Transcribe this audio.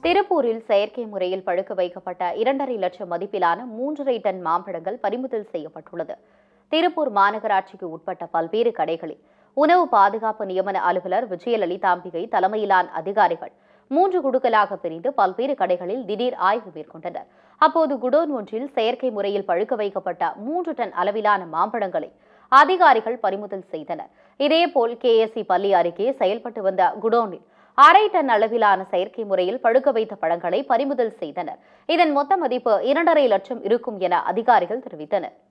திருப்பூரில் செயற்கை முறையில் பழுக்க வைக்கப்பட்ட இரண்டரை லட்சம் மதிப்பிலான மூன்றரை டன் மாம்பழங்கள் பறிமுதல் செய்யப்பட்டுள்ளது திருப்பூர் மாநகராட்சிக்கு உட்பட்ட பல்வேறு கடைகளில் உணவு பாதுகாப்பு நியமன அலுவலர் விஜயலலிதாம்பிகை தலைமையிலான அதிகாரிகள் மூன்று குழுக்களாக பிரிந்து பல்வேறு கடைகளில் திடீர் ஆய்வு மேற்கொண்டனர் அப்போது குடோன் ஒன்றில் செயற்கை முறையில் பழுக்க வைக்கப்பட்ட மூன்று டன் அளவிலான மாம்பழங்களை அதிகாரிகள் பறிமுதல் செய்தனர் இதேபோல் கேஎஸ்சி பள்ளி அருகே செயல்பட்டு வந்த குடோனில் அரை டன் அளவிலான செயற்கை முறையில் பழுக்க வைத்த பழங்களை பறிமுதல் செய்தனர் இதன் மொத்த மதிப்பு இரண்டரை லட்சம் இருக்கும் என அதிகாரிகள் தெரிவித்தனர்